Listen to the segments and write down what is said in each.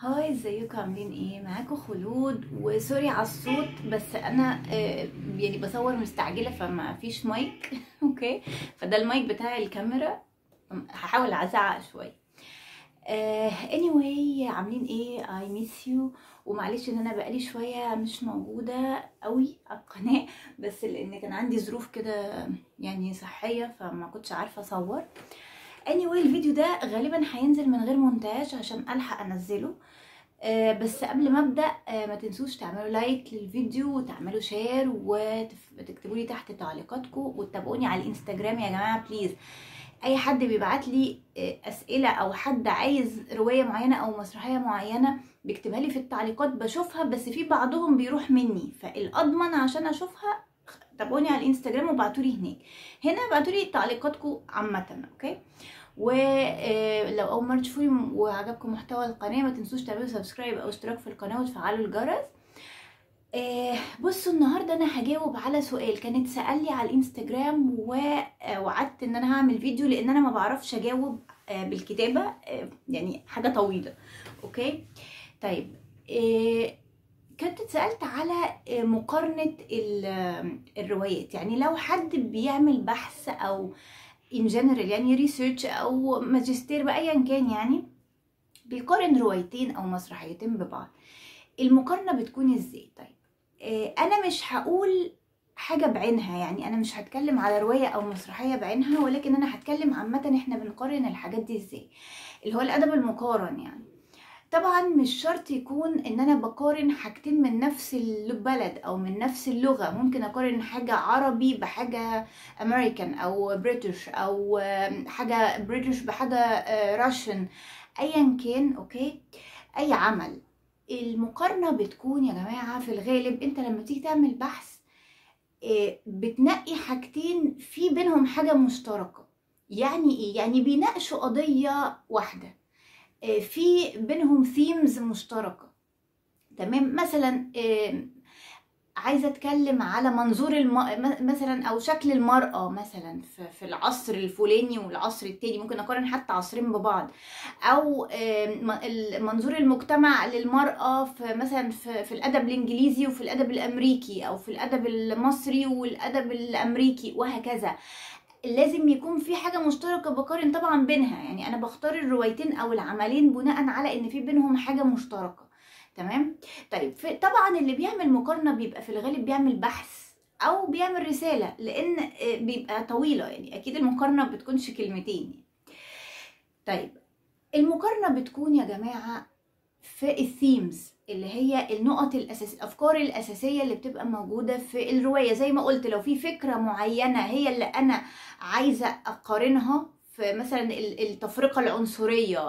هاي ازيكم عاملين ايه معاكم خلود وسوري على الصوت بس انا آه، يعني بصور مستعجله فما فيش مايك اوكي فده المايك بتاع الكاميرا هحاول ازعق شويه آه anyway عاملين ايه I miss you ومعلش ان انا بقالي شويه مش موجوده قوي على القناه بس لان كان عندي ظروف كده يعني صحيه فما كنتش عارفه اصور anyway الفيديو ده غالبا هينزل من غير مونتاج عشان الحق انزله آه بس قبل ما ابدا آه ما تنسوش تعملوا لايك للفيديو وتعملوا شير وتكتبوا لي تحت تعليقاتكم وتتابعوني على الانستجرام يا جماعه بليز اي حد بيبعت لي آه اسئله او حد عايز روايه معينه او مسرحيه معينه بيكتبها لي في التعليقات بشوفها بس في بعضهم بيروح مني فالاضمن عشان اشوفها تابعوني على الانستجرام وابعتولي هناك هنا ابعتولي تعليقاتكم عامه اوكي ولو اول مره تشوفوني وعجبكم محتوى القناه ما تنسوش تعملوا سبسكرايب او اشتراك في القناه وتفعلوا الجرس آه بصوا النهارده انا هجاوب على سؤال كانت سأل لي على الانستجرام ووعدت ان انا هعمل فيديو لان انا ما بعرفش اجاوب آه بالكتابه آه يعني حاجه طويله اوكي طيب كنت اتسالت على مقارنه الروايات يعني لو حد بيعمل بحث او ان جنرال يعني ريسيرش او ماجستير بايا كان يعني بيقارن روايتين او مسرحيتين ببعض المقارنه بتكون ازاي طيب انا مش هقول حاجه بعينها يعني انا مش هتكلم على روايه او مسرحيه بعينها ولكن انا هتكلم عامه احنا بنقارن الحاجات دي ازاي اللي هو الادب المقارن يعني طبعا مش شرط يكون ان انا بقارن حاجتين من نفس البلد او من نفس اللغه ممكن اقارن حاجه عربي بحاجه امريكان او بريتش او حاجه بريتش بحاجه راشن ايا كان اوكي اي عمل المقارنه بتكون يا جماعه في الغالب انت لما تيجي تعمل بحث بتنقي حاجتين في بينهم حاجه مشتركه يعني ايه يعني بيناقشوا قضيه واحده في بينهم ثيمز مشتركه تمام مثلا عايزه اتكلم على منظور الم... مثلا او شكل المراه مثلا في العصر الفلاني والعصر التاني ممكن اقارن حتى عصرين ببعض او منظور المجتمع للمراه في مثلا في, في الادب الانجليزي وفي الادب الامريكي او في الادب المصري والادب الامريكي وهكذا لازم يكون في حاجه مشتركه بقارن طبعا بينها يعني انا بختار الروايتين او العملين بناء على ان في بينهم حاجه مشتركه تمام طيب طبعا اللي بيعمل مقارنه بيبقى في الغالب بيعمل بحث او بيعمل رساله لان بيبقى طويله يعني اكيد المقارنه بتكونش كلمتين يعني. طيب المقارنه بتكون يا جماعه في الثيمز اللي هي النقط الاساسيه الافكار الاساسيه اللي بتبقى موجوده في الروايه زي ما قلت لو في فكره معينه هي اللي انا عايزه اقارنها في مثلا التفرقه العنصريه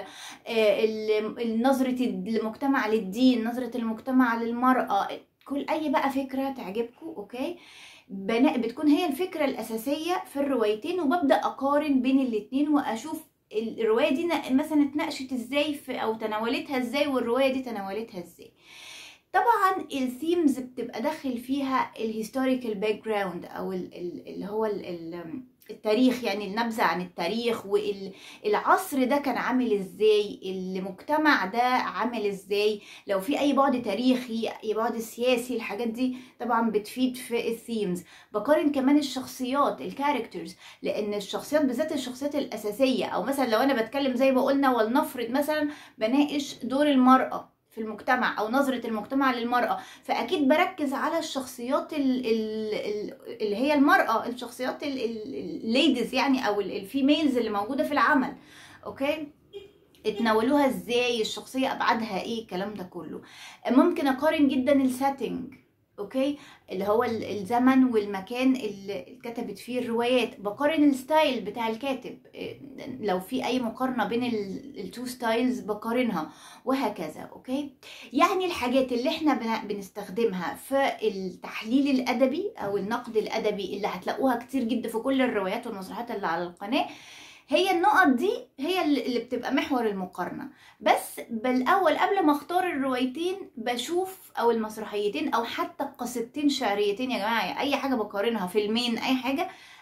نظره المجتمع للدين نظره المجتمع للمراه كل اي بقى فكره تعجبكم اوكي بناء بتكون هي الفكره الاساسيه في الروايتين وببدا اقارن بين الاتنين واشوف الروايه دي مثلا اتناقشت ازاي في او تناولتها ازاي والروايه دي تناولتها ازاي طبعا الثيمز بتبقى داخل فيها الهيستوريكال باك جراوند او اللي هو التاريخ يعني النبذه عن التاريخ والعصر ده كان عامل ازاي المجتمع ده عامل ازاي لو في اي بعد تاريخي اي بعد سياسي الحاجات دي طبعا بتفيد في الثيمز بقارن كمان الشخصيات الكاركترز لان الشخصيات بالذات الشخصيات الاساسيه او مثلا لو انا بتكلم زي ما قلنا ولنفرض مثلا بناقش دور المراه في المجتمع او نظره المجتمع للمراه فاكيد بركز على الشخصيات اللي هي المراه الشخصيات الليديز يعني او الفيميلز اللي موجوده في العمل اوكي اتناولوها ازاي الشخصيه ابعادها ايه الكلام ده كله ممكن اقارن جدا السيتنج اوكي اللي هو الزمن والمكان اللي اتكتبت فيه الروايات بقارن الستايل بتاع الكاتب لو في اي مقارنه بين التو ستايلز بقارنها وهكذا اوكي يعني الحاجات اللي احنا بنستخدمها في التحليل الادبي او النقد الادبي اللي هتلاقوها كتير جدا في كل الروايات والمسرحيات اللي على القناه هي النقط دي هي اللي بتبقى محور المقارنه بس بالاول قبل ما اختار الروايتين بشوف او المسرحيتين او حتى قصيدتين شعريتين يا جماعه اي حاجه بقارنها فيلمين اي حاجه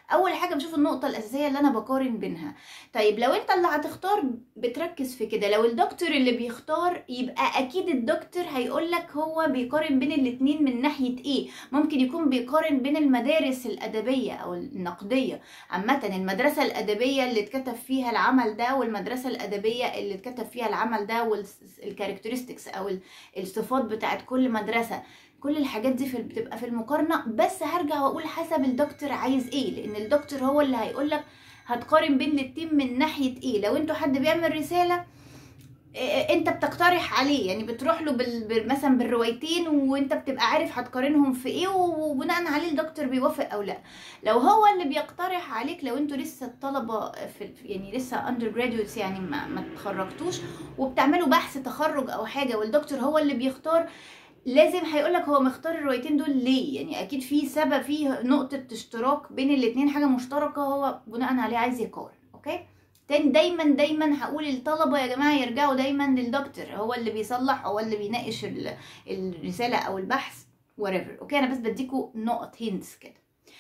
اول حاجه بشوف النقطه الاساسيه اللي انا بقارن بينها طيب لو انت اللي هتختار بتركز في كده لو الدكتور اللي بيختار يبقى اكيد الدكتور هيقول لك هو بيقارن بين الاتنين من ناحيه ايه ممكن يكون بيقارن بين المدارس الادبيه او النقديه عامه المدرسه الادبيه اللي اتكتب فيها العمل ده والمدرسه الادبيه اللي اتكتب فيها العمل ده والكاركترستكس او الصفات بتاعت كل مدرسه كل الحاجات دي في بتبقى في المقارنه بس هرجع واقول حسب الدكتور عايز ايه لان الدكتور هو اللي هيقول لك هتقارن بين الاتنين من ناحيه ايه لو انتوا حد بيعمل رساله انت بتقترح عليه يعني بتروح له بال... مثلا بالروايتين وانت بتبقى عارف هتقارنهم في ايه وبناء عليه الدكتور بيوافق او لا لو هو اللي بيقترح عليك لو انتوا لسه الطلبه في يعني لسه اندر جراديوتس يعني ما, ما تخرجتوش وبتعملوا بحث تخرج او حاجه والدكتور هو اللي بيختار لازم هيقول لك هو مختار الروايتين دول ليه يعني اكيد في سبب في نقطه اشتراك بين الاتنين حاجه مشتركه هو بناء عليه عايز يقارن اوكي تاني دايما دايما هقول للطلبه يا جماعه يرجعوا دايما للدكتور هو اللي بيصلح هو اللي بيناقش الرساله او البحث whatever اوكي انا بس بديكوا نقط هينتس كده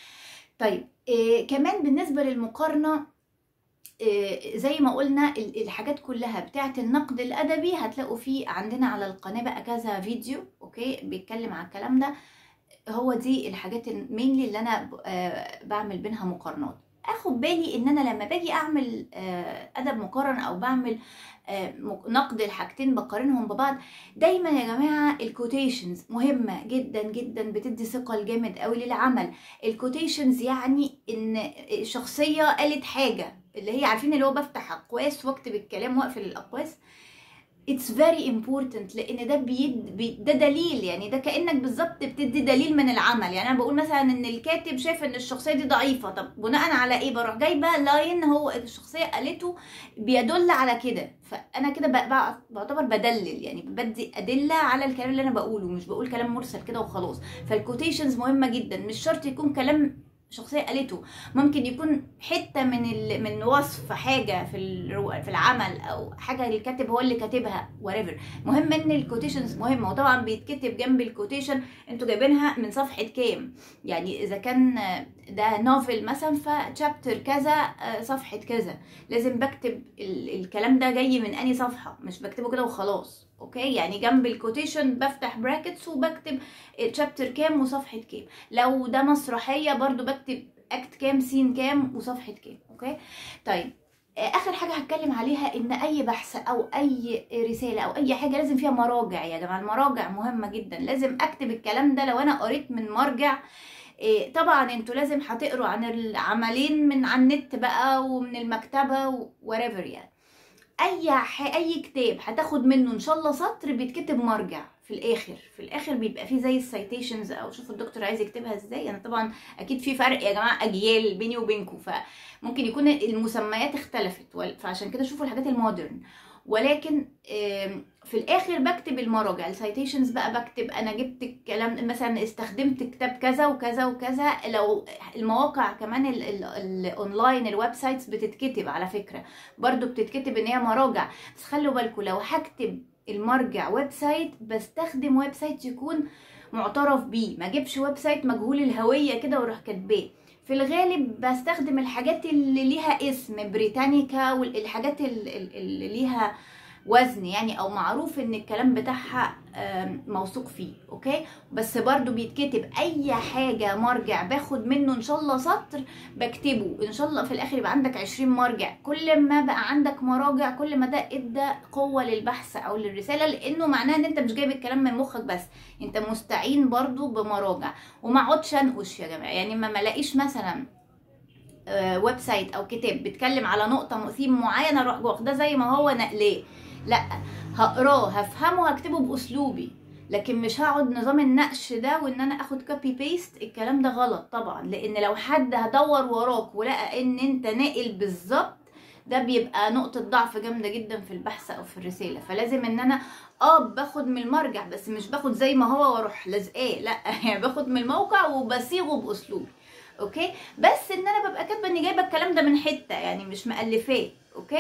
طيب إيه كمان بالنسبه للمقارنه إيه زي ما قلنا الحاجات كلها بتاعه النقد الادبي هتلاقوا فيه عندنا على القناه بقى كذا فيديو اوكي بيتكلم على الكلام ده هو دي الحاجات المينلي اللي انا بعمل بينها مقارنات اخد بالي ان انا لما باجي اعمل ادب مقارن او بعمل نقد الحاجتين بقارنهم ببعض دايما يا جماعه الكوتيشنز مهمه جدا جدا بتدي ثقه جامد قوي للعمل الكوتيشنز يعني ان شخصيه قالت حاجه اللي هي عارفين اللي هو بفتح اقواس واكتب الكلام واقفل الاقواس اتس فيري امبورتنت لان ده بيد بي ده دليل يعني ده كانك بالظبط بتدي دليل من العمل يعني انا بقول مثلا ان الكاتب شايف ان الشخصيه دي ضعيفه طب بناء على ايه بروح جايبه لاين هو الشخصيه قالته بيدل على كده فانا كده بعتبر بدلل يعني بدي ادله على الكلام اللي انا بقوله مش بقول كلام مرسل كده وخلاص فالكوتيشنز مهمه جدا مش شرط يكون كلام شخصيه قالته ممكن يكون حته من ال... من وصف حاجه في الرو... في العمل او حاجه الكاتب هو اللي كاتبها وريفر مهم ان الكوتيشنز مهمه وطبعا بيتكتب جنب الكوتيشن انتوا جايبينها من صفحه كام يعني اذا كان ده نوفل مثلا فتشابتر كذا صفحه كذا لازم بكتب ال... الكلام ده جاي من اني صفحه مش بكتبه كده وخلاص اوكي يعني جنب الكوتيشن بفتح براكتس وبكتب تشابتر كام وصفحه كام لو ده مسرحيه برضو بكتب اكت كام سين كام وصفحه كام اوكي طيب اخر حاجه هتكلم عليها ان اي بحث او اي رساله او اي حاجه لازم فيها مراجع يا جماعه المراجع مهمه جدا لازم اكتب الكلام ده لو انا قريت من مرجع إيه طبعا انتوا لازم هتقروا عن العملين من على النت بقى ومن المكتبه وريفر يعني اي اي كتاب هتاخد منه ان شاء الله سطر بيتكتب مرجع في الاخر في الاخر بيبقى فيه زي السيتيشنز او شوفوا الدكتور عايز يكتبها ازاي يعني طبعا اكيد في فرق يا جماعه اجيال بيني وبينكم فممكن يكون المسميات اختلفت فعشان كده شوفوا الحاجات المودرن ولكن في الاخر بكتب المراجع السيتيشنز بقى بكتب انا جبت الكلام مثلا استخدمت كتاب كذا وكذا وكذا لو المواقع كمان الاونلاين الويب سايتس بتتكتب على فكره برضو بتتكتب ان هي مراجع بس خلوا بالكم لو هكتب المرجع ويب سايت بستخدم ويب سايت يكون معترف بيه ما اجيبش ويب سايت مجهول الهويه كده واروح كاتباه في الغالب بستخدم الحاجات اللي ليها اسم بريتانيكا والحاجات اللي ليها وزن يعني او معروف ان الكلام بتاعها موثوق فيه اوكي بس برضو بيتكتب اي حاجة مرجع باخد منه ان شاء الله سطر بكتبه ان شاء الله في الاخر يبقى عندك عشرين مرجع كل ما بقى عندك مراجع كل ما ده ادى قوة للبحث او للرسالة لانه معناه ان انت مش جايب الكلام من مخك بس انت مستعين برضو بمراجع وما اقعدش انقش يا جماعة يعني ما ملاقيش مثلا ويب سايت او كتاب بيتكلم على نقطة ثيم معين اروح واخداه زي ما هو نقلاه لا هقراه هفهمه هكتبه باسلوبي لكن مش هقعد نظام النقش ده وان انا اخد كوبي بيست الكلام ده غلط طبعا لان لو حد هدور وراك ولقى ان انت ناقل بالظبط ده بيبقى نقطة ضعف جامدة جدا في البحث او في الرسالة فلازم ان انا اه باخد من المرجع بس مش باخد زي ما هو واروح لازقاه لا يعني باخد من الموقع وبصيغه باسلوبي اوكي بس ان انا ببقى كاتبه اني جايبه الكلام ده من حته يعني مش مالفاه اوكي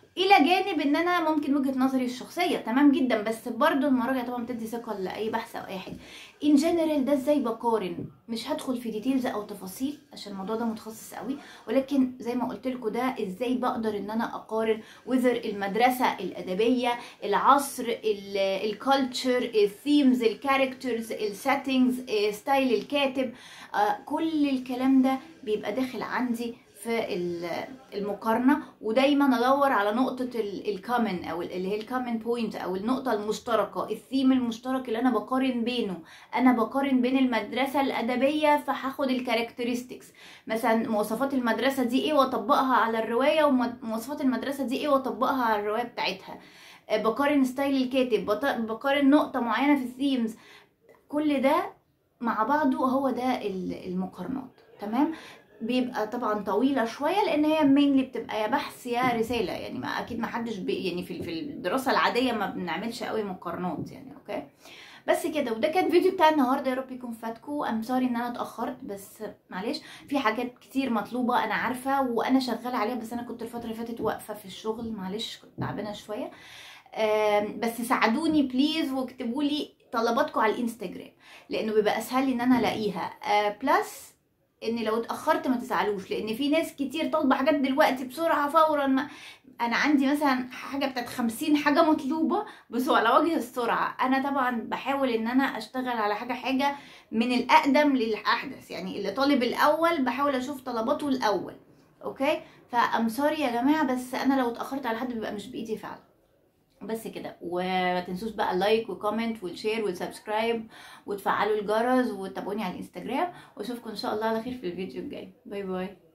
الى جانب ان انا ممكن وجهه نظري الشخصيه تمام جدا بس برضو المراجع طبعا بتدي ثقه لاي بحث او اي حاجه ان جنرال ده ازاي بقارن مش هدخل في ديتيلز او تفاصيل عشان الموضوع ده متخصص قوي ولكن زي ما قلت لكم ده ازاي بقدر ان انا اقارن وذر المدرسه الادبيه العصر الكالتشر الثيمز الكاركترز السيتنجز ستايل الكاتب آه، كل الكلام ده بيبقى داخل عندي في ال- المقارنه ودايما ادور على نقطه الكومن او ال- اللي هي الكومن بوينت او النقطه المشتركه الثيم المشترك اللي انا بقارن بينه انا بقارن بين المدرسه الادبيه فهاخد الكاركترستكس مثلا مواصفات المدرسه دي ايه واطبقها على الروايه ومواصفات المدرسه دي ايه واطبقها على الروايه بتاعتها آه، بقارن ستايل الكاتب بط- بقارن نقطه معينه في الثيمز كل ده مع بعضه هو ده ال- المقارنات تمام بيبقى طبعا طويله شويه لان هي مينلي بتبقى يا بحث يا رساله يعني ما اكيد ما حدش بي يعني في في الدراسه العاديه ما بنعملش قوي مقارنات يعني اوكي بس كده وده كان فيديو بتاع النهارده يا رب يكون فاتكم ام سوري ان انا اتاخرت بس معلش في حاجات كتير مطلوبه انا عارفه وانا شغاله عليها بس انا كنت الفتره اللي فاتت واقفه في الشغل معلش كنت تعبانه شويه آم، بس ساعدوني بليز واكتبوا لي طلباتكم على الانستجرام لانه بيبقى اسهل لي ان انا الاقيها بلس ان لو اتاخرت ما تزعلوش لان في ناس كتير طالبه حاجات دلوقتي بسرعه فورا ما انا عندي مثلا حاجه بتاعت 50 حاجه مطلوبه بس هو على وجه السرعه انا طبعا بحاول ان انا اشتغل على حاجه حاجه من الاقدم للاحدث يعني اللي طالب الاول بحاول اشوف طلباته الاول اوكي فام سوري يا جماعه بس انا لو اتاخرت على حد بيبقى مش بايدي فعلا بس كده وما تنسوش بقى اللايك وكومنت والشير والسبسكرايب وتفعلوا الجرس وتابعوني على الانستجرام واشوفكم ان شاء الله على خير في الفيديو الجاي باي باي